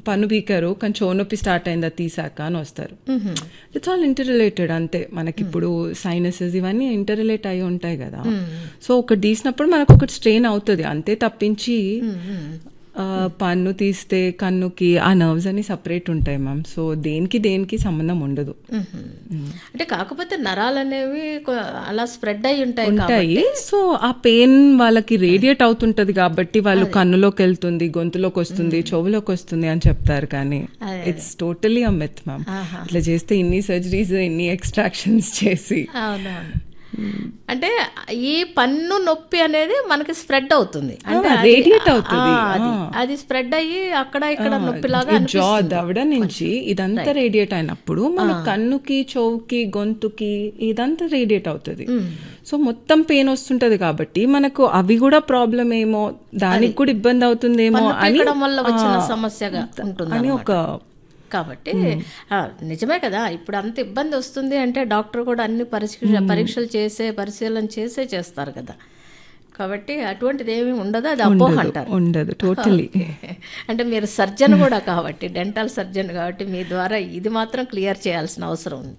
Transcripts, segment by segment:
పన్ను పీకారు కానీ చెవు నొప్పి స్టార్ట్ అయిందా తీసాక అని వస్తారు ఇట్స్ ఆల్ ఇంటర్ రిలేటెడ్ అంతే మనకి ఇప్పుడు సైనసెస్ ఇవన్నీ ఇంటర్ రిలేట్ అయి ఉంటాయి కదా సో ఒకటి తీసినప్పుడు మనకు ఒకటి స్ట్రెయిన్ అవుతుంది అంతే తప్పించి ఆ, పన్ను తీస్తే కన్నుకి ఆ నర్వ్స్ అన్ని సపరేట్ ఉంటాయి మ్యామ్ సో దేనికి దేనికి సంబంధం ఉండదు అంటే కాకపోతే నరాలు అనేవి కొ- అలా స్ప్రెడ్ అయి ఉంటాయి ఉంటాయి సో ఆ పెయిన్ వాళ్ళకి రేడియేట్ అవుతుంటది కాబట్టి వాళ్ళు కన్నులోకి వెళ్తుంది గొంతులోకి వస్తుంది చెవులోకి వస్తుంది అని చెప్తారు కానీ it's totally a myth ma'am ఇట్లా చేస్తే ఇన్ని సర్జరీస్ ఇన్ని ఎక్స్ట్రాక్షన్స్ చేసి అవునవును అంటే ఈ పన్ను నొప్పి అనేది మనకి స్ప్రెడ్ అవుతుంది అంటే అది- రేడియేట్ అవుతుంది ఆ, అది అది స్ప్రెడ్ అయ్యి అక్కడ ఇక్కడ నొప్పిలాగా ఈ జా దవడ నుంచి ఇదంతా రేడియేట్ అయినప్పుడు మన కన్నుకి చెవుకి గొంతుకి ఇదంతా రేడియేట్ అవుతుంది సో మొత్తం పెయిన్ వస్తుంటది కాబట్టి మనకు అవి కూడా ప్రాబ్లం ఏమో దానికి కూడా ఇబ్బంది అవుతుందేమో అని పీకడం వల్ల వచ్చిన సమస్యగా ఉంటుంది అని ఒక కాబట్టి ఆ, నిజమే కదా ఇప్పుడు అంత ఇబ్బంది వస్తుంది అంటే డాక్టర్ కూడా అన్ని పరీక్ష పరీక్షలు చేసే పరిశీలన చేసే చేస్తారు కదా కాబట్టి అటువంటిది ఏమీ ఉండదు అది అపోహ అంటారు ఉండదు టోటలీ అంటే మీరు సర్జన్ కూడా కాబట్టి డెంటల్ సర్జన్ కాబట్టి మీ ద్వారా ఇది మాత్రం క్లియర్ చేయాల్సిన అవసరం ఉంది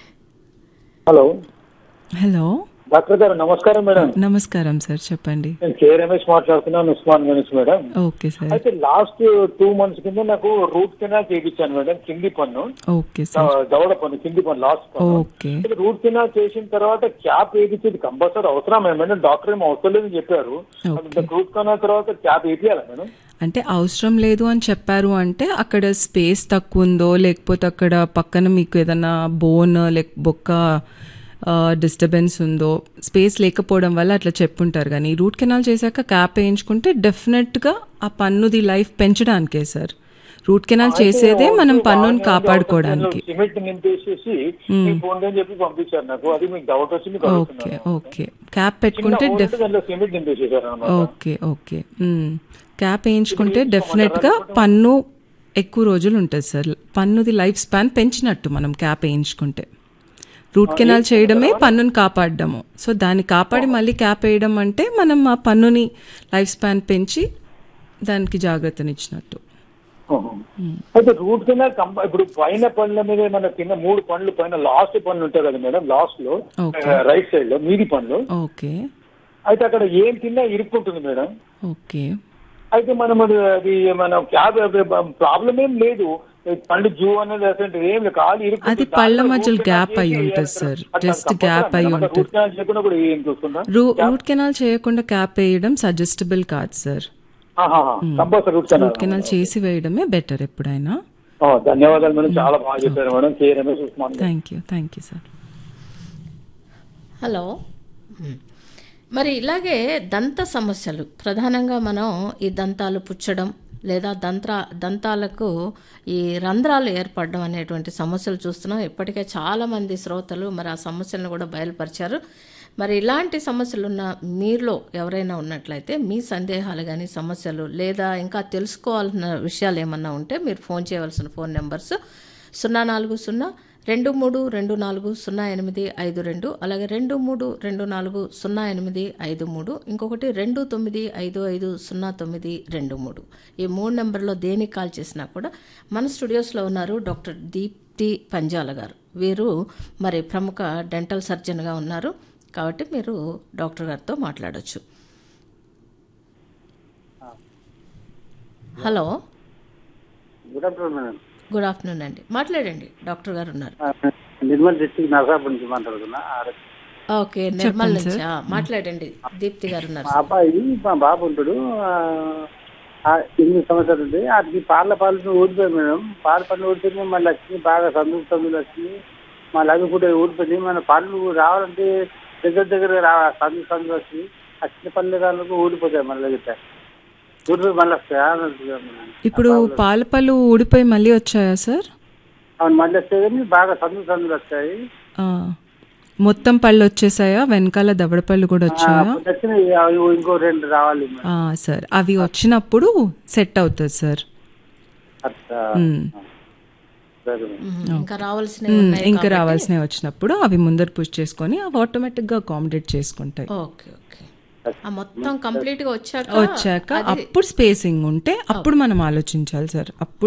హలో హలో డాక్టర్ గారు నమస్కారం మేడం నమస్కారం సార్ చెప్పండి నేను కే రమేష్ మాట్లాడుతున్నాను Usman Ganesh madam okay sir అయితే లాస్ట్ టూ మంత్స్ కింద నాకు రూట్ కెనాల్ చేయించాను మేడం కింది పన్ను ఓకే సార్ ద- దవడ పన్ను కింది పన్ను లాస్ట్ పన్ను ఓకే అయితే రూట్ కెనాల్ చేసిన తర్వాత క్యాప్ వేయించేది కంపల్సరీ అవసరమే మేడం డాక్టర్ ఏమో అవసరం లేదని చెప్పారు రూట్ కెనాల్ తర్వాత క్యాప్ వేయించాలా మేడం అంటే అవసరం లేదు అని చెప్పారు అంటే అక్కడ స్పేస్ తక్కువ ఉందో లేకపోతే అక్కడ పక్కన మీకు ఏదైనా బోన్ లేక బొక్క డిస్టర్బెన్స్ ఉందో స్పేస్ లేకపోవడం వల్ల అట్లా చెప్పుంటారు కానీ రూట్ కెనాల్ చేశాక క్యాప్ వేయించుకుంటే డెఫినెట్గా ఆ పన్నుది లైఫ్ పెంచడానికే సార్ రూట్ కెనాల్ చేసేదే మనం పన్నుని కాపాడుకోవడానికి సిమెంట్ నింపేసేసి మీ ఫోన్ అని చెప్పి పంపించారు నాకు అది మీకు డౌట్ వచ్చి మీకు ఓకే ఓకే క్యాప్ పెట్టుకుంటే డెఫ్ దాంట్లో సిమెంట్ నింపేసేసారు అన్నమాట ఓకే ఓకే మ్మ్. క్యాప్ వేయించుకుంటే డెఫినెట్గా పన్ను ఎక్కువ రోజులు ఉంటుంది సార్ పన్నుది లైఫ్ స్పాన్ పెంచినట్టు మనం క్యాప్ వేయించుకుంటే రూట్ కెనాల్ చేయడమే పన్నుని కాపాడడము సో దాన్ని కాపాడి మళ్ళీ క్యాప్ వేయడం అంటే మనం ఆ పన్నుని లైఫ్ స్పాన్ పెంచి దానికి జాగ్రత్తనిచ్చినట్టు ఓహో. అయితే రూట్ కెనాల్ కంప ఇప్పుడు పైన పండ్ల మీద మన కింద మూడు పండ్లు పైన లాస్ట్ పండ్లు ఉంటాయి కదా మేడం లాస్ట్ లో Okay. రైట్ సైడ్ లో మీది పండ్లు ఓకే అయితే అక్కడ ఏం తిన్నా ఇరుక్కుంటుంది మేడం ఓకే అయితే మనం అది అది మన క్యాబ్ ప్రాబ్లం ఏం లేదు పండు జూ అనేది అసలు ఏం లేదు కాలు ఇరుక్కుంటుంది. అది పళ్ళ దాంట్లో మధ్యలో root canal gap అయి చేసి ఉంటుంది అట్లా సార్. అట్లా Just కంపల్సరీ gap అయి అన్నమాట. ఉంటుంది. root canal చేయకుండా కూడా ఏం చూస్తుందా రూ రూట్ కెనాల్ చేయకుండా క్యాప్ వేయడం సజెస్టబుల్ కాదు sir compulsory root canal root canal చేసి వేయడమే బెటర్ ఎప్పుడైనా ఆ, ధన్యవాదాలు మేడం చాలా బాగా చెప్పారు madam K Ramesh Usman thank you thank you sir hello hmm. మరి ఇలాగే దంత సమస్యలు ప్రధానంగా మనం ఈ దంతాలు పుచ్చడం లేదా దంత్ర దంతాలకు ఈ రంధ్రాలు ఏర్పడడం అనేటువంటి సమస్యలు చూస్తున్నాం ఇప్పటికే చాలామంది శ్రోతలు మరి ఆ సమస్యలను కూడా బయలుపరిచారు మరి ఇలాంటి సమస్యలు ఉన్న మీలో ఎవరైనా ఉన్నట్లయితే మీ సందేహాలు కానీ సమస్యలు లేదా ఇంకా తెలుసుకోవాల్సిన విషయాలు ఏమన్నా ఉంటే మీరు ఫోన్ చేయవలసిన ఫోన్ నెంబర్స్ సున్నా నాలుగు సున్నా రెండు మూడు రెండు నాలుగు సున్నా ఎనిమిది ఐదు రెండు అలాగే రెండు మూడు రెండు నాలుగు సున్నా ఎనిమిది ఐదు మూడు ఇంకొకటి రెండు తొమ్మిది ఐదు ఐదు సున్నా తొమ్మిది రెండు మూడు ఈ మూడు నెంబర్లో దేనికి కాల్ చేసినా కూడా మన స్టూడియోస్లో ఉన్నారు డాక్టర్ దీప్తి పంజాల గారు వీరు మరి ప్రముఖ డెంటల్ సర్జన్గా ఉన్నారు కాబట్టి మీరు డాక్టర్ గారితో మాట్లాడొచ్చు hello good afternoon madam good afternoon అండి మాట్లాడండి డాక్టర్ గారు ఉన్నారు నిర్మల్ డిస్ట్రిక్ట్ నర్సాపూర్ నుంచి మాట్లాడుతున్నా ఓకే నిర్మల్ నుంచి ఆ, మాట్లాడండి దీప్తి గారు ఉన్నారు మా అబ్బాయి మా బాబు ఉంటాడు ఆ, ఆ, ఎనిమిది సంవత్సరాలు ఉంది అది పాల పాలు ఊడిపోయి మేడం పాల పళ్ళు ఊడిపోయింది మళ్ళీ వచ్చింది బాగా సందులు సందులు వచ్చింది మళ్ళీ అవి కూడా ఊడిపోయింది మన పళ్ళు రావాలంటే దగ్గర దగ్గర రా సందు సందులు వచ్చింది వచ్చిన పళ్ళు రాళ్ళకు ఊడిపోతాయి మళ్ళీ గిట్ట ఊడిపోయి మళ్ళీ వస్తాయి ఆ, మేడం. ఇప్పుడు పాల పళ్ళు ఊడిపోయి మళ్ళీ వచ్చాయా సార్ అవును మళ్ళీ వస్తాయి కానీ బాగా సందులు సందులు వస్తాయి ఆ, మొత్తం పళ్ళు వచ్చేసాయా వెనకాల దవడ పళ్ళు కూడా వచ్చాయా అప్పుడు వచ్చినాయి అవి ఇంకో రెండు రావాలి మేడం ఆ, సార్ అవి వచ్చినప్పుడు సెట్ అవుతుంది సార్ అట్లా మ్. సరే మేడం. మ్మ్. ఇంకా రావాల్సినవి మ్, ఉన్నాయి ఇంకా రావాల్సినవి వచ్చినప్పుడు అవి ముందర పుష్ చేసుకొని అవి ఆటోమేటిక్గా అకామిడేట్ చేసుకుంటాయి ఓకే ఓకే ఆ మొత్తం కంప్లీట్ గా వచ్చాక వచ్చాక అప్పుడు స్పేసింగ్ ఉంటే అప్పుడు మనం ఆలోచించాలి సార్ అప్పుడు